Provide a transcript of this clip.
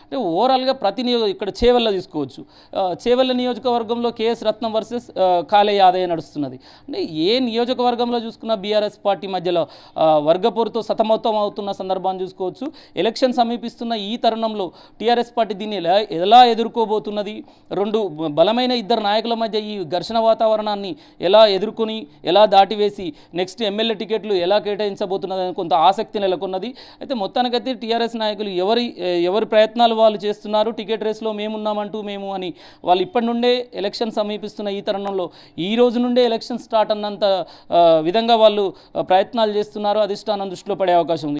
అంటే ఓవరాల్గా ప్రతి నియోజ ఇక్కడ చేవెళ్ళ తీసుకోవచ్చు ఆ, చేవెళ్ళ నియోజకవర్గంలో కేఎస్ రత్నం వర్సెస్ కాలే యాదయ్య నడుస్తున్నది అంటే ఏ నియోజకవర్గంలో చూసుకున్నా బీఆర్ఎస్ పార్టీ మధ్యలో ఆ, వర్గపోరుతో సతమతం అవుతున్న సందర్భాన్ని చూసుకోవచ్చు ఎలక్షన్ సమీపిస్తున్న ఈ తరుణంలో టీఆర్ఎస్ పార్టీ దీన్ని ఎలా ఎలా ఎదుర్కోబోతున్నది రెండు బలమైన ఇద్దరు నాయకుల మధ్య ఈ ఘర్షణ వాతావరణాన్ని ఎలా ఎదుర్కొని ఎలా దాటివేసి నెక్స్ట్ ఎమ్మెల్యే టికెట్లు ఎలా కేటాయించబోతున్నదని కొంత ఆసక్తి నెలకొన్నది అయితే మొత్తానికైతే టీఆర్ఎస్ నాయకులు ఎవరి ఎవరి ప్రయత్నాలు వాళ్ళు చేస్తున్నారు టికెట్ రేస్లో మేమున్నామంటూ మేము అని వాళ్ళు ఇప్పటి నుండే ఎలక్షన్ సమీపిస్తున్న ఈ తరుణంలో ఈ రోజు నుండే ఎలక్షన్ స్టార్ట్ అన్నంత ఆ, విధంగా వాళ్ళు ఆ, ప్రయత్నాలు చేస్తున్నారు అధిష్టానం దృష్టిలో పడే అవకాశం ఉంది